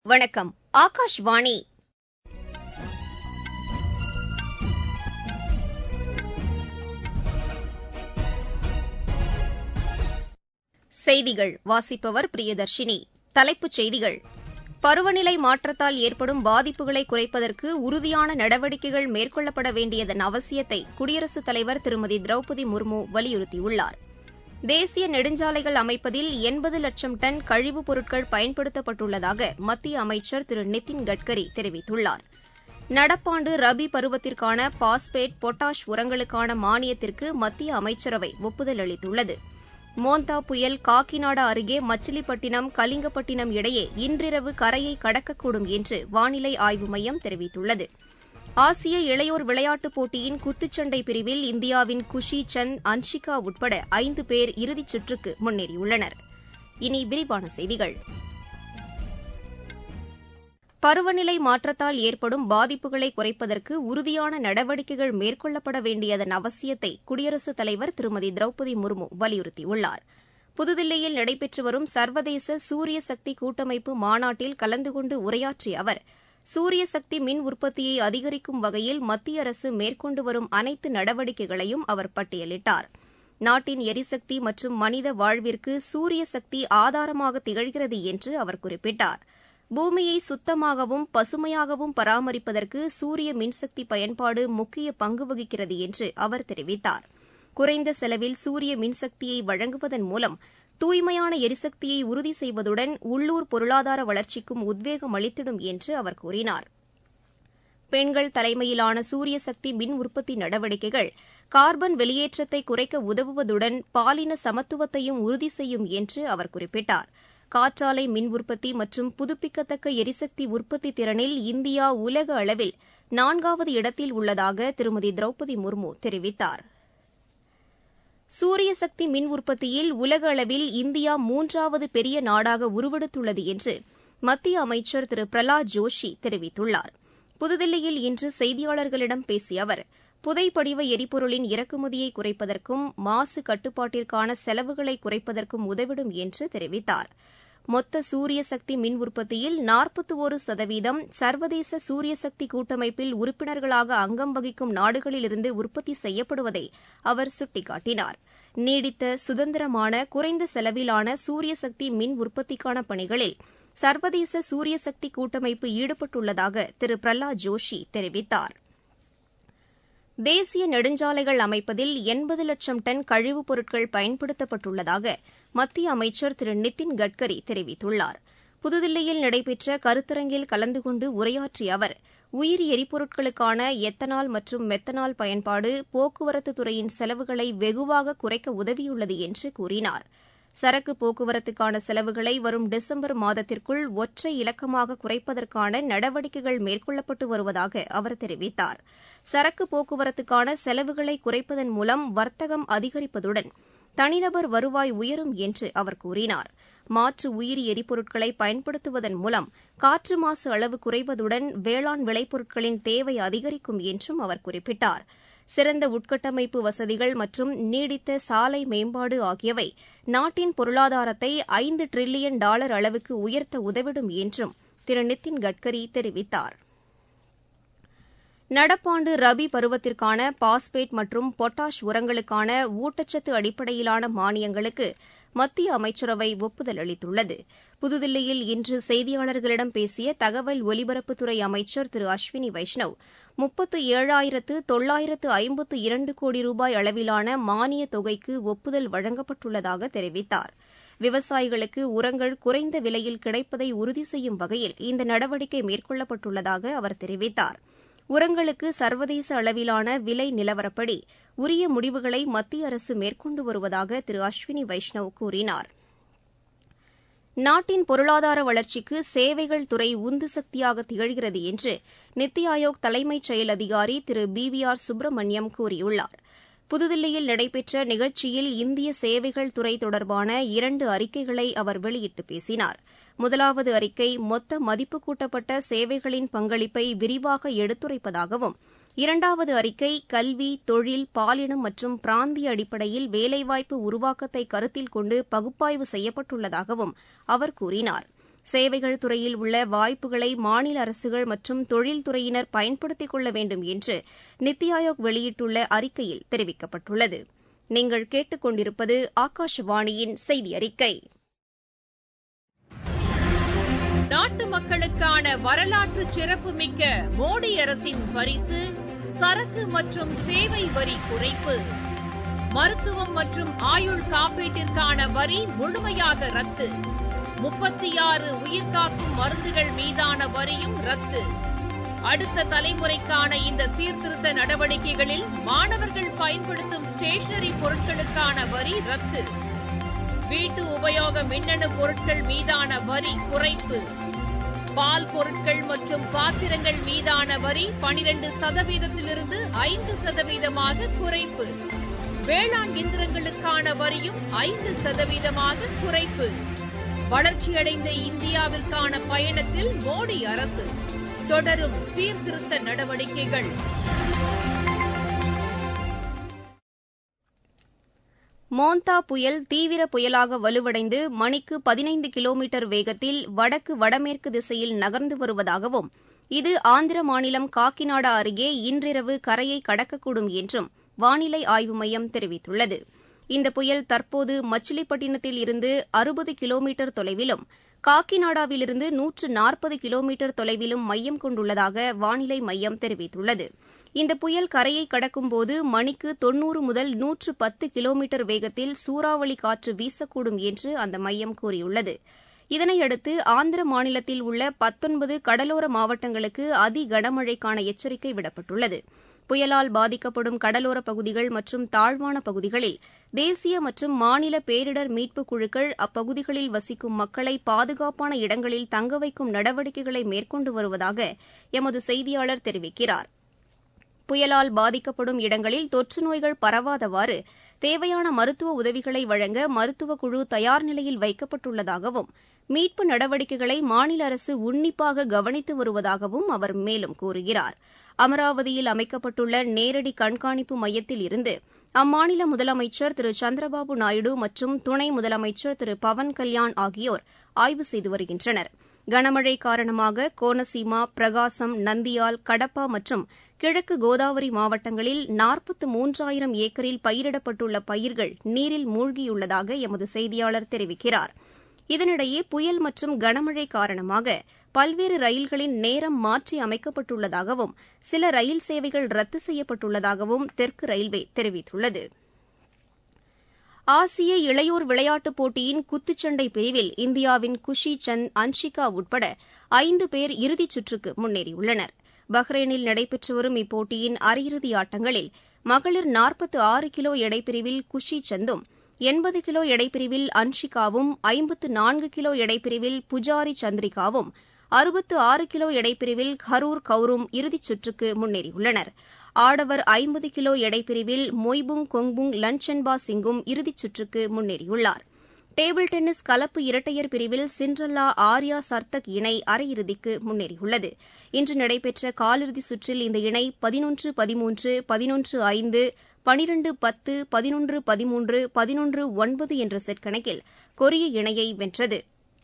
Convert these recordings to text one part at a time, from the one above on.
வணக்கம் ஆகாஷ்வாணி செய்திகள் வாசிப்பவர் பிரியதர்ஷினி தலைப்புச் செய்திகள் பருவநிலை மாற்றத்தால் ஏற்படும் பாதிப்புகளை குறைப்பதற்கு உறுதியான நடவடிக்கைகள் மேற்கொள்ளப்பட வேண்டியதன் அவசியத்தை குடியரசுத் தலைவர் திருமதி திரௌபதி முர்மு வலியுறுத்தியுள்ளார் தேசிய நெடுஞ்சாலைகள் அமைப்பதில் எண்பது லட்சம் டன் கழிவுப் பொருட்கள் பயன்படுத்தப்பட்டுள்ளதாக மத்திய அமைச்சர் திரு நிதின் கட்கரி தெரிவித்துள்ளார் நடப்பாண்டு ரபி பருவத்திற்கான பாஸ்பேட் பொட்டாஷ் உரங்களுக்கான மானியத்திற்கு மத்திய அமைச்சரவை ஒப்புதல் அளித்துள்ளது மோந்தா புயல் காக்கிநாடா அருகே மச்சிலிப்பட்டினம் கலிங்கப்பட்டினம் இடையே இன்றிரவு கரையை கடக்கக்கூடும் என்று வானிலை ஆய்வு மையம் தெரிவித்துள்ளது ஆசிய இளையோர் விளையாட்டுப் போட்டியின் குத்துச்சண்டை பிரிவில் இந்தியாவின் குஷி சந்த் அன்ஷிகா உட்பட ஐந்து பேர் இறுதிச் சுற்றுக்கு முன்னேறியுள்ளனர் இனி விரிவான செய்திகள் பருவநிலை மாற்றத்தால் ஏற்படும் பாதிப்புகளை குறைப்பதற்கு உறுதியான நடவடிக்கைகள் மேற்கொள்ளப்பட வேண்டியதன் அவசியத்தை குடியரசுத் தலைவர் திருமதி திரௌபதி முர்மு வலியுறுத்தியுள்ளார் புதுதில்லியில் நடைபெற்று வரும் சர்வதேச சூரிய சக்தி கூட்டமைப்பு மாநாட்டில் கலந்து கொண்டு உரையாற்றிய அவர் சூரிய சக்தி மின் உற்பத்தியை அதிகரிக்கும் வகையில் மத்திய அரசு மேற்கொண்டு வரும் அனைத்து நடவடிக்கைகளையும் அவர் பட்டியலிட்டார் நாட்டின் எரிசக்தி மற்றும் மனித வாழ்விற்கு சூரிய சக்தி ஆதாரமாக திகழ்கிறது என்று அவர் குறிப்பிட்டார் பூமியை சுத்தமாகவும் பசுமையாகவும் பராமரிப்பதற்கு சூரிய மின்சக்தி பயன்பாடு முக்கிய பங்கு வகிக்கிறது என்று அவர் தெரிவித்தார் குறைந்த செலவில் சூரிய மின்சக்தியை வழங்குவதன் மூலம் தூய்மையான எரிசக்தியை உறுதி செய்வதுடன் உள்ளூர் பொருளாதார வளர்ச்சிக்கும் உத்வேகம் அளித்திடும் என்று அவர் கூறினார் பெண்கள் தலைமையிலான சூரிய சக்தி மின் உற்பத்தி நடவடிக்கைகள் கார்பன் வெளியேற்றத்தை குறைக்க உதவுவதுடன் பாலின சமத்துவத்தையும் உறுதி செய்யும் என்று அவர் குறிப்பிட்டார் காற்றாலை மின் உற்பத்தி மற்றும் புதுப்பிக்கத்தக்க எரிசக்தி உற்பத்தி திறனில் இந்தியா உலக அளவில் நான்காவது இடத்தில் உள்ளதாக திருமதி திரௌபதி முர்மு தெரிவித்தார் சூரிய சக்தி மின் உற்பத்தியில் உலக அளவில் இந்தியா மூன்றாவது பெரிய நாடாக உருவெடுத்துள்ளது என்று மத்திய அமைச்சர் திரு பிரலாத் ஜோஷி தெரிவித்துள்ளார் புதுதில்லியில் இன்று செய்தியாளர்களிடம் பேசிய அவர் புதைப்படிவ எரிபொருளின் இறக்குமதியை குறைப்பதற்கும் மாசு கட்டுப்பாட்டிற்கான செலவுகளை குறைப்பதற்கும் உதவிடும் என்று தெரிவித்தார் மொத்த சூரிய சக்தி மின் உற்பத்தியில் நாற்பத்தி ஒரு சதவீதம் சர்வதேச சூரிய சக்தி கூட்டமைப்பில் உறுப்பினர்களாக அங்கம் வகிக்கும் நாடுகளிலிருந்து உற்பத்தி செய்யப்படுவதை அவர் சுட்டிக்காட்டினார் நீடித்த சுதந்திரமான குறைந்த செலவிலான சூரிய சக்தி மின் உற்பத்திக்கான பணிகளில் சர்வதேச சூரிய சக்தி கூட்டமைப்பு ஈடுபட்டுள்ளதாக திரு பிரஹ்லாத் ஜோஷி தெரிவித்தார் தேசிய நெடுஞ்சாலைகள் அமைப்பதில் எண்பது லட்சம் டன் கழிவுப் பொருட்கள் பயன்படுத்தப்பட்டுள்ளதாக மத்திய அமைச்சர் திரு நிதின் கட்கரி தெரிவித்துள்ளார் புதுதில்லியில் நடைபெற்ற கருத்தரங்கில் கலந்து கொண்டு உரையாற்றிய அவர் உயிரி எரிபொருட்களுக்கான எத்தனால் மற்றும் மெத்தனால் பயன்பாடு போக்குவரத்து துறையின் செலவுகளை வெகுவாக குறைக்க உதவியுள்ளது என்று கூறினார் சரக்கு போக்குவரத்துக்கான செலவுகளை வரும் டிசம்பர் மாதத்திற்குள் ஒற்றை இலக்கமாக குறைப்பதற்கான நடவடிக்கைகள் மேற்கொள்ளப்பட்டு வருவதாக அவர் தெரிவித்தார் சரக்கு போக்குவரத்துக்கான செலவுகளை குறைப்பதன் மூலம் வர்த்தகம் அதிகரிப்பதுடன் தனிநபர் வருவாய் உயரும் என்று அவர் கூறினார் மாற்று உயிரி எரிபொருட்களை பயன்படுத்துவதன் மூலம் காற்று மாசு அளவு குறைவதுடன் வேளாண் விளைபொருட்களின் தேவை அதிகரிக்கும் என்றும் அவர் குறிப்பிட்டார் சிறந்த உட்கட்டமைப்பு வசதிகள் மற்றும் நீடித்த சாலை மேம்பாடு ஆகியவை நாட்டின் பொருளாதாரத்தை ஐந்து டிரில்லியன் டாலர் அளவுக்கு உயர்த்த உதவிடும் என்றும் திரு நிதின் கட்கரி தெரிவித்தார் நடப்பாண்டு ரபி பருவத்திற்கான பாஸ்பேட் மற்றும் பொட்டாஷ் உரங்களுக்கான ஊட்டச்சத்து அடிப்படையிலான மானியங்களுக்கு மத்திய அமைச்சரவை ஒப்புதல் அளித்துள்ளது புதுதில்லியில் இன்று செய்தியாளர்களிடம் பேசிய தகவல் ஒலிபரப்புத்துறை அமைச்சர் திரு அஸ்வினி வைஷ்ணவ் முப்பத்து ஏழாயிரத்து தொள்ளாயிரத்து ஐம்பத்து இரண்டு கோடி ரூபாய் அளவிலான மானிய தொகைக்கு ஒப்புதல் வழங்கப்பட்டுள்ளதாக தெரிவித்தார் விவசாயிகளுக்கு உரங்கள் குறைந்த விலையில் கிடைப்பதை உறுதி செய்யும் வகையில் இந்த நடவடிக்கை மேற்கொள்ளப்பட்டுள்ளதாக அவர் தெரிவித்தார் உரங்களுக்கு சர்வதேச அளவிலான விலை நிலவரப்படி உரிய முடிவுகளை மத்திய அரசு மேற்கொண்டு வருவதாக திரு அஸ்வினி வைஷ்ணவ் கூறினார் நாட்டின் பொருளாதார வளர்ச்சிக்கு சேவைகள் துறை உந்து சக்தியாக திகழ்கிறது என்று நித்தி ஆயோக் தலைமைச் செயல் அதிகாரி திரு பி வி ஆர் சுப்பிரமணியம் கூறியுள்ளார் புதுதில்லியில் நடைபெற்ற நிகழ்ச்சியில் இந்திய சேவைகள் துறை தொடர்பான இரண்டு அறிக்கைகளை அவர் வெளியிட்டு பேசினார் முதலாவது அறிக்கை மொத்த மதிப்பு கூட்டப்பட்ட சேவைகளின் பங்களிப்பை விரிவாக எடுத்துரைப்பதாகவும் இரண்டாவது அறிக்கை கல்வி தொழில் பாலினம் மற்றும் பிராந்திய அடிப்படையில் வேலைவாய்ப்பு உருவாக்கத்தை கருத்தில் கொண்டு பகுப்பாய்வு செய்யப்பட்டுள்ளதாகவும் அவர் கூறினார் சேவைகள் துறையில் உள்ள வாய்ப்புகளை மாநில அரசுகள் மற்றும் தொழில்துறையினர் பயன்படுத்திக் கொள்ள வேண்டும் என்று நித்தி ஆயோக் வெளியிட்டுள்ள அறிக்கையில் தெரிவிக்கப்பட்டுள்ளது நீங்கள் கேட்டுக்கொண்டிருப்பது ஆகாஷவாணியின் செய்தி அறிக்கை நாட்டு மக்களுக்கான வரலாற்று சிறப்புமிக்க மோடி அரசின் பரிசு சரக்கு மற்றும் சேவை வரி குறைப்பு மருத்துவம் மற்றும் ஆயுள் காப்பீட்டிற்கான வரி முழுமையாக ரத்து முப்பத்தி ஆறு உயிர்காக்கும் மருந்துகள் மீதான வரியும் ரத்து அடுத்த தலைமுறைக்கான இந்த சீர்திருத்த நடவடிக்கைகளில் மாணவர்கள் பயன்படுத்தும் ஸ்டேஷனரி பொருட்களுக்கான வரி ரத்து வீட்டு உபயோக மின்னணு பொருட்கள் மீதான வரி குறைப்பு பால் பொருட்கள் மற்றும் பாத்திரங்கள் மீதான வரி பனிரண்டு சதவீதத்திலிருந்து ஐந்து சதவீதமாக குறைப்பு வேளாண் இயந்திரங்களுக்கான வரியும் ஐந்து சதவீதமாக குறைப்பு வளர்ச்சியடைந்த இந்தியாவிற்கான பயணத்தில் மோடி அரசு தொடரும் சீர்திருத்த நடவடிக்கைகள் மோந்தா புயல் தீவிர புயலாக வலுவடைந்து மணிக்கு பதினைந்து கிலோமீட்டர் வேகத்தில் வடக்கு வடமேற்கு திசையில் நகர்ந்து வருவதாகவும் இது ஆந்திர மாநிலம் காக்கிநாடா அருகே இன்றிரவு கரையை கடக்கக்கூடும் என்றும் வானிலை ஆய்வு மையம் தெரிவித்துள்ளது இந்த புயல் தற்போது மச்சிலிப்பட்டினத்தில் இருந்து அறுபது கிலோமீட்டர் தொலைவிலும் காக்கிநாடாவிலிருந்து நூற்று நாற்பது கிலோமீட்டர் தொலைவிலும் மையம் கொண்டுள்ளதாக வானிலை மையம் தெரிவித்துள்ளது இந்த புயல் கரையை கடக்கும்போது மணிக்கு தொன்னூறு முதல் நூற்று பத்து கிலோமீட்டர் வேகத்தில் சூறாவளி காற்று வீசக்கூடும் என்று அந்த மையம் கூறியுள்ளது இதனையடுத்து ஆந்திர மாநிலத்தில் உள்ள பத்தொன்பது கடலோர மாவட்டங்களுக்கு அதி கனமழைக்கான எச்சரிக்கை விடப்பட்டுள்ளது புயலால் பாதிக்கப்படும் கடலோரப் பகுதிகள் மற்றும் தாழ்வான பகுதிகளில் தேசிய மற்றும் மாநில பேரிடர் மீட்புக் குழுக்கள் அப்பகுதிகளில் வசிக்கும் மக்களை பாதுகாப்பான இடங்களில் தங்க வைக்கும் நடவடிக்கைகளை மேற்கொண்டு வருவதாக எமது செய்தியாளர் தெரிவிக்கிறார் புயலால் பாதிக்கப்படும் இடங்களில் தொற்று நோய்கள் பரவாதவாறு தேவையான மருத்துவ உதவிகளை வழங்க மருத்துவக் குழு தயார் நிலையில் வைக்கப்பட்டுள்ளதாகவும் மீட்பு நடவடிக்கைகளை மாநில அரசு உன்னிப்பாக கவனித்து வருவதாகவும் அவர் மேலும் கூறுகிறார் அமராவதியில் அமைக்கப்பட்டுள்ள நேரடி கண்காணிப்பு மையத்தில் இருந்து அம்மாநில முதலமைச்சர் திரு சந்திரபாபு நாயுடு மற்றும் துணை முதலமைச்சர் திரு பவன் கல்யாண் ஆகியோர் ஆய்வு செய்து வருகின்றனர் கனமழை காரணமாக கோனசீமா பிரகாசம் நந்தியால் கடப்பா மற்றும் கிழக்கு கோதாவரி மாவட்டங்களில் நாற்பத்து மூன்றாயிரம் ஏக்கரில் பயிரிடப்பட்டுள்ள பயிர்கள் நீரில் மூழ்கியுள்ளதாக எமது செய்தியாளர் தெரிவிக்கிறார் இதனிடையே புயல் மற்றும் கனமழை காரணமாக பல்வேறு ரயில்களின் நேரம் மாற்றி அமைக்கப்பட்டுள்ளதாகவும் சில ரயில் சேவைகள் ரத்து செய்யப்பட்டுள்ளதாகவும் தெற்கு ரயில்வே தெரிவித்துள்ளது ஆசிய இளையோர் விளையாட்டுப் போட்டியின் குத்துச்சண்டை பிரிவில் இந்தியாவின் குஷி சந்த் அன்ஷிகா உட்பட ஐந்து பேர் இறுதிச் சுற்றுக்கு முன்னேறியுள்ளனர் பஹ்ரைனில் நடைபெற்று வரும் இப்போட்டியின் அரையிறுதி ஆட்டங்களில் மகளிர் நாற்பத்து ஆறு கிலோ எடைப்பிரிவில் குஷி சந்தும் எண்பது கிலோ எடைப்பிரிவில் அன்ஷிகாவும் ஐம்பத்து நான்கு கிலோ எடைப்பிரிவில் புஜாரி சந்திரிகாவும் அறுபத்து ஆறு கிலோ எடைப்பிரிவில் கரூர் கவுரும் இறுதிச் சுற்றுக்கு முன்னேறியுள்ளனர் ஆடவர் ஐம்பது கிலோ எடைப்பிரிவில் மொய்புங் கொங்புங் லன்சன்பா சிங்கும் இறுதிச் சுற்றுக்கு முன்னேறியுள்ளார் டேபிள் டென்னிஸ் கலப்பு இரட்டையர் பிரிவில் சிண்ட்ரல்லா ஆர்யா சர்தக் இணை அரையிறுதிக்கு முன்னேறியுள்ளது இன்று நடைபெற்ற காலிறுதி சுற்றில் இந்த இணை பதினொன்று பதிமூன்று பதினொன்று ஐந்து பனிரண்டு பத்து பதினொன்று பதிமூன்று பதினொன்று ஒன்பது என்ற செட் கணக்கில் கொரிய இணையை வென்றது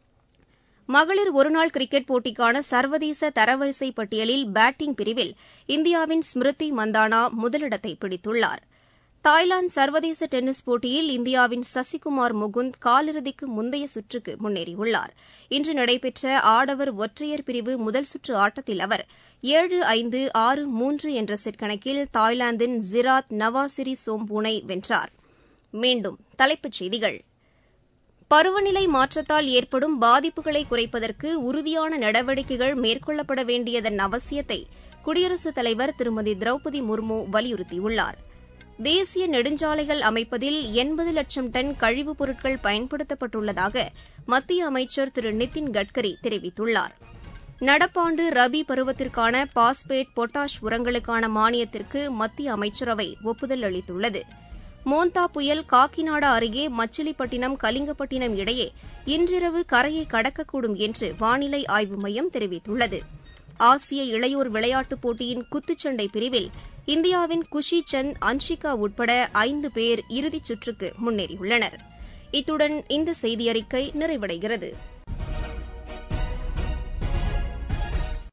மகளிர் ஒருநாள் கிரிக்கெட் போட்டிக்கான சர்வதேச தரவரிசை பட்டியலில் பேட்டிங் பிரிவில் இந்தியாவின் ஸ்மிருதி மந்தானா முதலிடத்தை பிடித்துள்ளார் தாய்லாந்து சர்வதேச டென்னிஸ் போட்டியில் இந்தியாவின் சசிகுமார் முகுந்த் காலிறுதிக்கு முந்தைய சுற்றுக்கு முன்னேறியுள்ளார் இன்று நடைபெற்ற ஆடவர் ஒற்றையர் பிரிவு முதல் சுற்று ஆட்டத்தில் அவர் ஏழு ஐந்து ஆறு மூன்று என்ற செட் கணக்கில் தாய்லாந்தின் ஜிராத் நவாசிரி சோம்பூனை வென்றார் மீண்டும் தலைப்புச் செய்திகள் பருவநிலை மாற்றத்தால் ஏற்படும் பாதிப்புகளை குறைப்பதற்கு உறுதியான நடவடிக்கைகள் மேற்கொள்ளப்பட வேண்டியதன் அவசியத்தை குடியரசுத் தலைவர் திருமதி திரௌபதி முர்மு வலியுறுத்தியுள்ளார் தேசிய நெடுஞ்சாலைகள் அமைப்பதில் எண்பது லட்சம் டன் கழிவுப் பொருட்கள் பயன்படுத்தப்பட்டுள்ளதாக மத்திய அமைச்சர் திரு நிதின் கட்கரி தெரிவித்துள்ளார் நடப்பாண்டு ரபி பருவத்திற்கான பாஸ்பேட் பொட்டாஷ் உரங்களுக்கான மானியத்திற்கு மத்திய அமைச்சரவை ஒப்புதல் அளித்துள்ளது மோந்தா புயல் காக்கிநாடா அருகே மச்சிலிப்பட்டினம் கலிங்கப்பட்டினம் இடையே இன்றிரவு கரையை கடக்கக்கூடும் என்று வானிலை ஆய்வு மையம் தெரிவித்துள்ளது ஆசிய இளையோர் விளையாட்டுப் போட்டியின் குத்துச்சண்டை பிரிவில் இந்தியாவின் குஷி சந்த் அன்ஷிகா உட்பட ஐந்து பேர் இறுதிச் சுற்றுக்கு முன்னேறியுள்ளனர் இத்துடன் இந்த செய்தியறிக்கை நிறைவடைகிறது